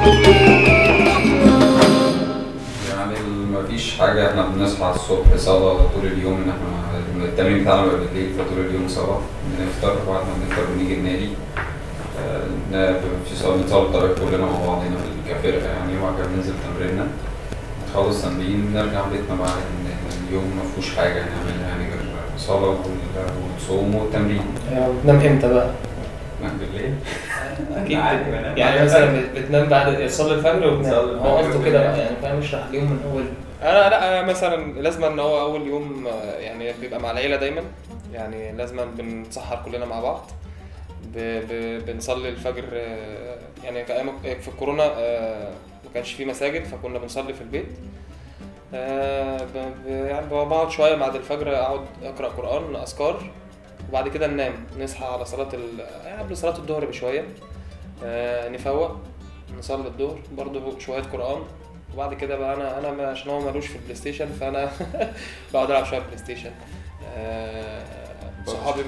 يعني مفيش حاجة احنا بنصحى الصبح صلاة طول اليوم ان احنا التمرين بتاعنا بيبقى بالليل فطول اليوم صلاة بنفطر وبعد ما بنفطر بنيجي النادي آه، ن- في صلاة بنصلي التراويح كلنا مع بعضنا في كفرقة يعني وبعد كده بننزل تمريننا نخلص تمرين نرجع بيتنا بقى إن اليوم مفهوش حاجة نعملها يعني غير صلاة وال- والصوم والتمرين يعني بتنام امتى بقى؟ نعم بالليل اكيد عادي بنام. يعني مثلا بت- بتنام بعد تصلي الفجر وبتنام تصلي هو الفجر قصده كده وبتنام. بقى يعني فاهم اشرح اليوم من اول انا لا أنا مثلا لازم ان هو اول يوم آه، يعني بيبقى مع العيله دايما يعني لازم بنسحر كلنا مع بعض ب... ب... بنصلي الفجر آه، يعني كأيام- في الكورونا آه، ما كانش في مساجد فكنا بنصلي في البيت آه، ب... ب... يعني بقعد شويه بعد الفجر اقعد اقرا قران اذكار وبعد كده ننام نصحى على صلاه ال... يعني قبل صلاه الظهر بشويه آه، نفوق نصلي الظهر برضه شويه قران وبعد كده بقى انا انا ما- عشان هو ملوش في البلاي ستيشن فانا بقعد العب شويه بلاي ستيشن آه، صحابي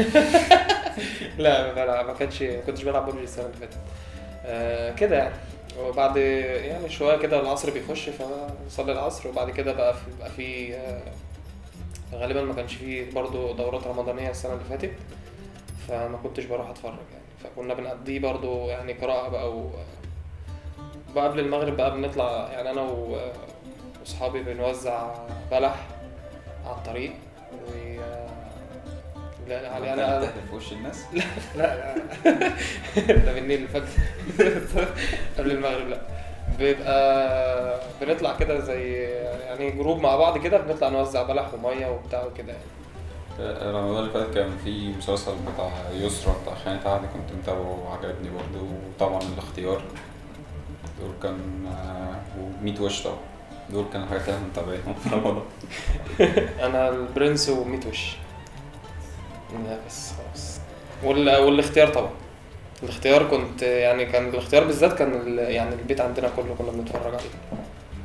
لا ما ما كانش ما كنتش بلعب ببجي السنه اللي فاتت آه، كده يعني وبعد يعني شويه كده العصر بيخش فنصلي العصر وبعد كده بقى في بقى في آه، غالبا ما كانش فيه برضه دورات رمضانيه السنه اللي فاتت فما كنتش بروح اتفرج يعني فكنا بنقضيه برضه يعني قراءه بقى و بقى قبل المغرب بقى بنطلع يعني انا و- واصحابي بنوزع بلح على الطريق و لا لا يعني انا تحدف في وش الناس لا لا ده بالليل الفجر قبل المغرب لا بيبقى بنطلع كده زي يعني جروب مع بعض كده بنطلع نوزع بلح وميه وبتاع وكده يعني رمضان اللي فات كان في مسلسل بتاع يسرا بتاع خانة عهد كنت متابعه وعجبني برضه وطبعا الاختيار دول كان آه، و100 وش طبعا دول كانوا الحاجات اللي احنا متابعينهم في رمضان انا البرنس وميت وش لا بس خلاص وال... والاختيار طبعا الاختيار كنت يعني كان الاختيار بالذات كان ال... يعني البيت عندنا كله كنا بنتفرج عليه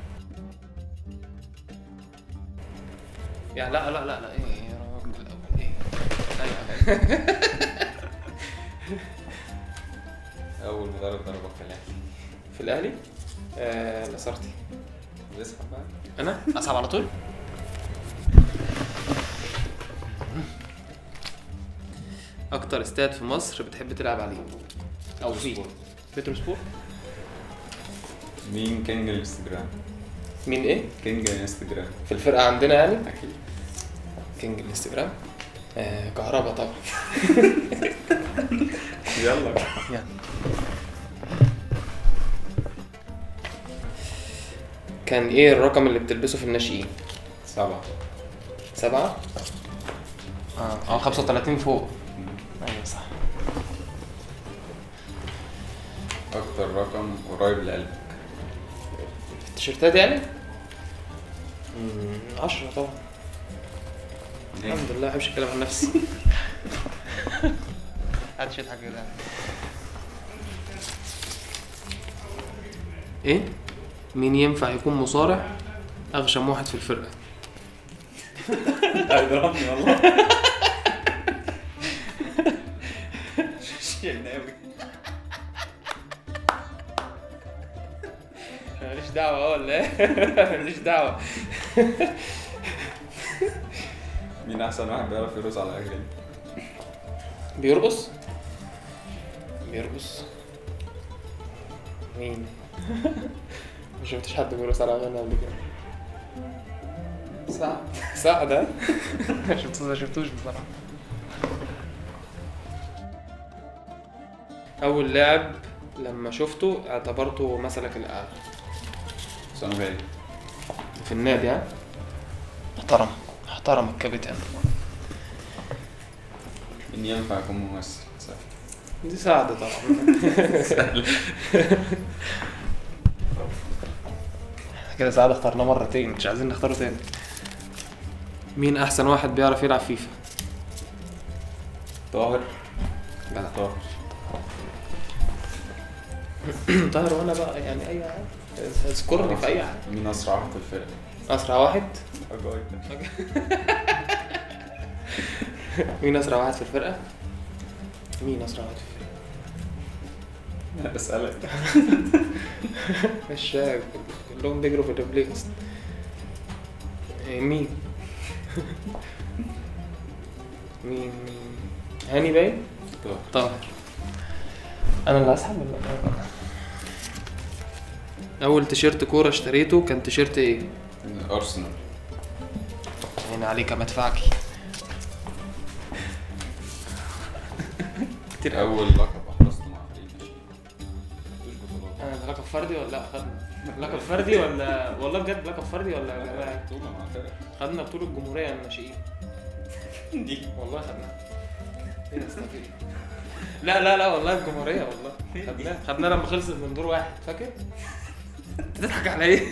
يعني لا لا لا لا ايه يا راجل الأول، ايه أيوة. أول مدرب ضربك في الأهلي في الاهلي آه نصرتي بيسحب بقى انا اصعب على طول اكتر استاد في مصر بتحب تلعب عليه او فيه بترو سبورت مين كينج الانستجرام؟ مين ايه كينج الانستجرام في الفرقه عندنا يعني أكيد كينج الانستجرام آه كهربا طبعا يلا يعني كان ايه الرقم اللي بتلبسه في الناشئين سبعة سبعة اه اه 35 فوق ايوه صح أكتر رقم قريب لقلبك التيشيرتات يعني؟ مم، عشرة طبعا ليه؟ الحمد لله ما بحبش اتكلم عن نفسي محدش يضحك كده ايه؟ مين ينفع يكون مصارع اغشم واحد في الفرقة؟ هيضربني والله شناوي ماليش دعوة اه ولا ايه؟ ماليش دعوة مين أحسن واحد بيعرف يرقص على أجل بيرقص؟ بيرقص مين؟ ما شفتش حد بيرقص على اغاني قبل كده سعد سعد ها؟ ما شفتوش ما شفتوش بصراحة أول لاعب لما شفته اعتبرته مثلك الأعلى سنة بعيد في النادي ها؟ محترم محترم الكابتن مين ينفع يكون ممثل؟ سهل دي سعد طبعا كده سعد اخترناه مرتين مش عايزين نختاره تاني مين احسن واحد بيعرف يلعب فيفا طاهر جدع طاهر طاهر وانا بقى يعني اي حاجه اذكرني في اي حاجه مين أسرع واحد في الفرقة؟ اسرع واحد أجاي مين اسرع واحد في الفرقه مين اسرع واحد في الفرقه انا بسالك مش كلهم بيجروا في الريبلي اصلا إيه، مين مين مين هاني باين طاهر انا اللي هسحب ولا لأ؟ اول تيشيرت كوره اشتريته كان تيشيرت ايه ارسنال هنا عليك مدفعكي كتير قوي اول لقب احرزته مع فريق ناشئين مفيش بطولات انا ده لقب فردي ولا لا خدنا لقب فردي ولا والله بجد لقب فردي ولا جماعي بطولة مع فرق خدنا بطولة الجمهورية الناشئين دي والله خدناها ايه يا أستاذ إيه؟ لا لا لا والله الجمهورية والله خدناها خدناها لما خلصت من دور واحد فاكر؟ انت بتضحك على ايه؟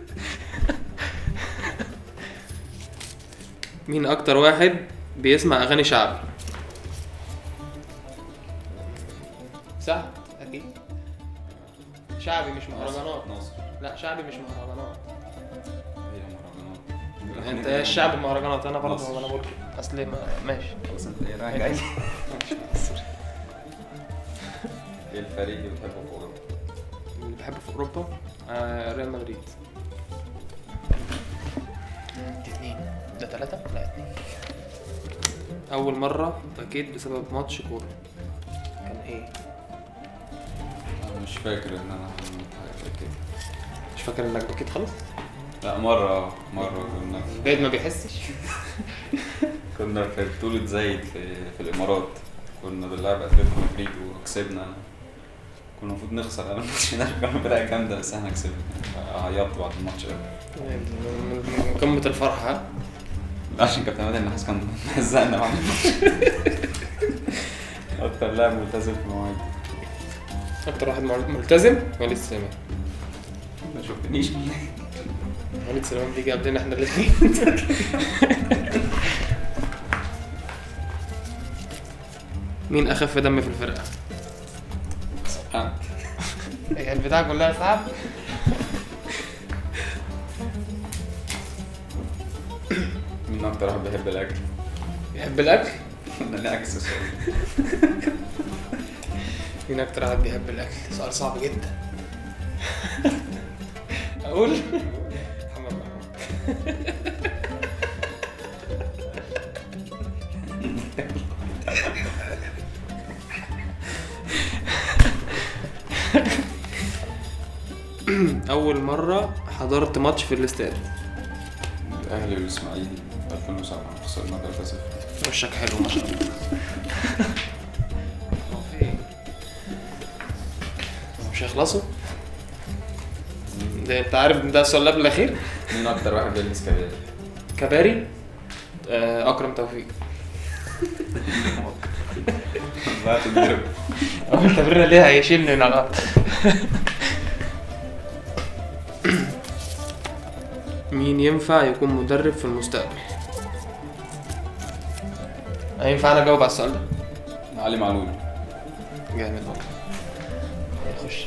مين أكتر واحد بيسمع أغاني شعبي؟ سهل أكيد شعبي مش مهرجانات ناصر لا شعبي مش مهرجانات هي مهرجانات انت ايه الشعب مهرجانات انا برضه مصر. انا بقول كده. اصل ما ماشي خلاص انت ايه رايك جاي ماشي. سوري. ايه الفريق اللي بتحبه في اوروبا؟ اللي بحبه في اوروبا آه ريال مدريد دي اتنين ده تلاتة؟ لا اتنين أول مرة بكيت بسبب ماتش كورة كان ايه؟ انا مش فاكر ان انا عملت حاجه زي كده مش فاكر انك بكيت خالص؟ لا مرة مرة كنا البعيد ما بيحسش كنا في بطولة زايد في, في الإمارات كنا بنلعب أتلتيكو مدريد وكسبنا كنا المفروض نخسر أنا مش كنا فرقة جامدة بس احنا كسبنا عيطت بعد الماتش ده من من قمة الفرحة ها؟ عشان كابتن عماد النحاس كان مهزقنا بعد الماتش أكتر لاعب ملتزم في مواعيد أكتر واحد مل- ملتزم وليد سليمان ما شفتنيش وليد سليمان بيجي قبلنا احنا الاثنين مين أخف دم في الفرقة؟ آه. هي البتاعة كلها صعب مين أكتر واحد بيحب الأكل؟ بيحب الأكل؟ أنا نعكس السؤال مين أكتر واحد بيحب الأكل؟ سؤال صعب جدا أقول؟ محمد محمود أول مرة حضرت ماتش في الاستاد الأهلي والإسماعيلي 2007 خسرنا 3-0 وشك حلو ما شاء الله هو في ايه؟ مش هيخلصوا؟ ده انت عارف إن ده السؤال اللي قبل الاخير؟ مين أكتر واحد بيلبس كباري؟ كباري آه، اكرم توفيق لا تضرب هو التمرين ليه هيشيلني من على الارض مين ينفع يكون مدرب في المستقبل؟ ينفع انا اجاوب على السؤال ده؟ علي معلول جامد والله خش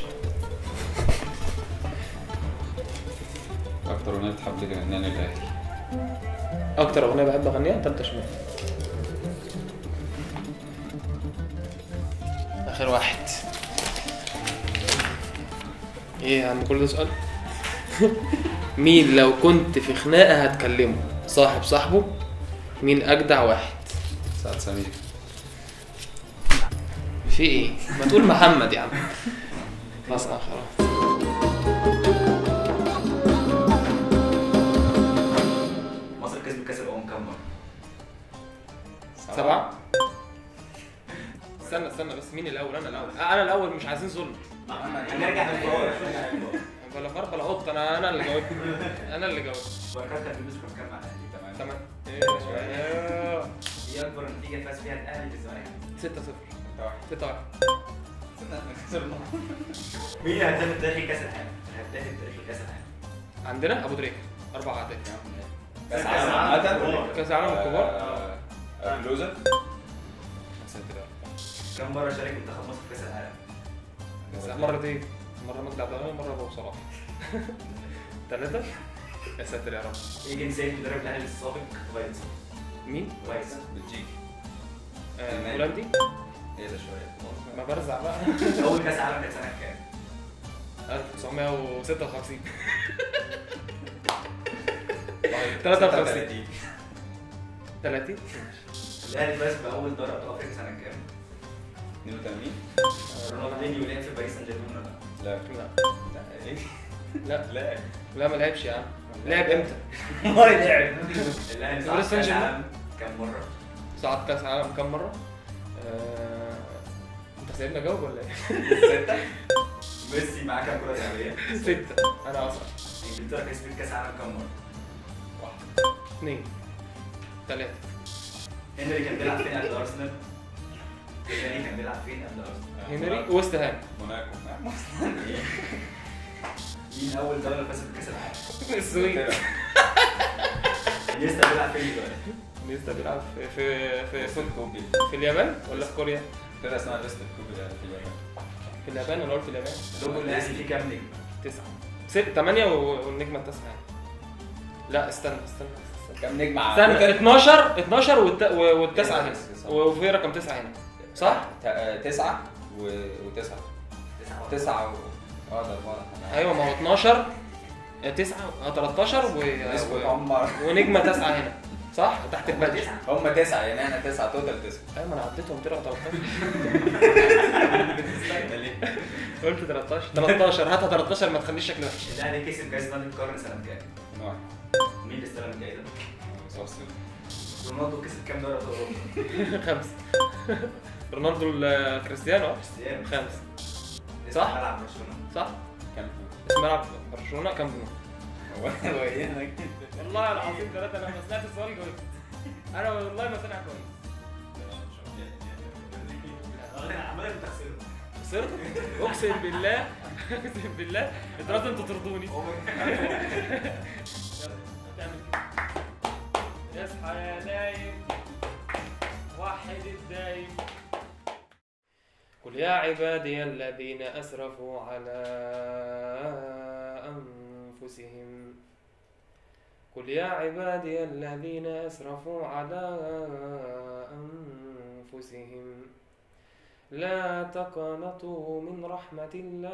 أكتر أغنية بتحب تغنيها للأهلي اكتر اغنيه بحب اغنيها تالتة شمال اخر واحد ايه يا عم كل ده سؤال مين لو كنت في خناقه هتكلمه صاحب صاحبه مين اجدع واحد سعد سمير في ايه ما تقول محمد يا عم خلاص آه، خلاص مصر كسبت كاس الامم كام مره؟ سبعة استنى استنى بس مين الاول انا الاول آه، انا الاول مش عايزين ظلم هنرجع للفار بلا فار بلا قط انا انا اللي جاوبت انا اللي جاوبت بركات كان بيلبس كام كام مع الاهلي تمام ايه دي اكبر نتيجه فاز فيها الاهلي في الزمالك 6 0 6 1 مين الهداف التاريخي كاس العالم؟ الهداف التاريخي كاس العالم عندنا ابو دريك اربع اعداد كاس العالم عامة؟ كاس العالم الكبار آه، لوزة كم مره شارك منتخب مصر في كاس العالم؟ كاس مرتين مره مجدي عبد الغني ومره ابو صلاح ثلاثة يا ساتر يا رب ايه جنسيه مدرب الاهلي السابق فايتس مين؟ فايتس بلجيكي آه، تمام. هولندي ايه ده شويه ما برزع بقى اول كاس عالم كانت سنه كام؟ 1956 53. 30 الاهلي فاز باول دوري ابطال افريقيا سنه كام؟ 82 رونالدينيو لعب في باريس سان جيرمان ولا لا؟ لا لا لا ايه لا لا لا ما لعبش يا عم لعب امتى؟ والله لعب الاهلي باريس صعد سان كاس جيرمان؟ عالم كام مره؟ صعد كاس عالم كام مره؟ آه... انت سايبني اجاوب ولا ايه؟ سته ميسي معاه كام كره ذهبيه؟ ستة انا اصلا انجلترا كسبت كاس عالم كام مره؟ اثنين ثلاثة هنري كان بيلعب فين قبل ارسنال؟ هنري كان بيلعب فين قبل ارسنال؟ هنري وست هام موناكو مين اول دوله فازت بكاس العالم؟ السويد انيستا بيلعب فين دلوقتي؟ نيستا بيلعب في في في, في, كوبي في اليابان ولا في كوريا؟ فرقه اسمها فيست كوبي يعني في اليابان في اليابان انا قلت في اليابان اللوجو الاهلي فيه كام نجم؟ تسعة ست ثمانية والنجمة التاسعة يعني لا استنى استنى استنى كام نجم استنى 12 12 والت... و- والتاسعة هنا وفي رقم تسعة هنا صح؟ ت- تسعة و... وتسعة تسعة تسعة و... اه ده أربعة ايوه ما هو 12 9 اه 13 و... اسود و... هم ونجمة تاسعة هنا صح؟ تحت البادج تسعة هم تسعة يعني احنا تسعة توتال تسعة ايوه ما انا عديتهم طلعوا 13 بتستنى ليه؟ قلت 13 13 هاتها 13 ما تخليش شكلي وحش الاهلي كسب كاس نادي القرن سنة كام؟ من واحد مين اللي استلم الجايزة؟ صف صفر. رونالدو كسب كام دوري ابطال اوروبا؟ خمسة رونالدو ال- كريستيانو كريستيانو خمسة اسم صح؟ ملعب برشلونة صح؟ كام اسم ملعب برشلونة كام بنو؟ هو هو ايه انا كده والله العظيم ثلاثة انا لما سمعت السؤال جاوبت انا والله ما سامع كويس انا عمال بتخسره خسرت اقسم بالله اقسم بالله انتوا لازم تطردوني هتعمل كده اصحى يا نايم وحد الدايم قل يا عبادي الذين اسرفوا على انفسهم قل يا عبادي الذين اسرفوا على انفسهم لا تقنطوا من رحمة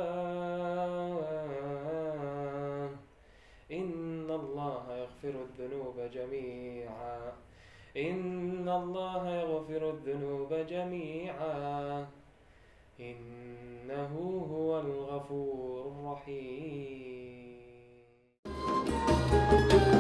الله إن الله يغفر الذنوب جميعا إن الله يغفر الذنوب جميعا إنه هو الغفور الرحيم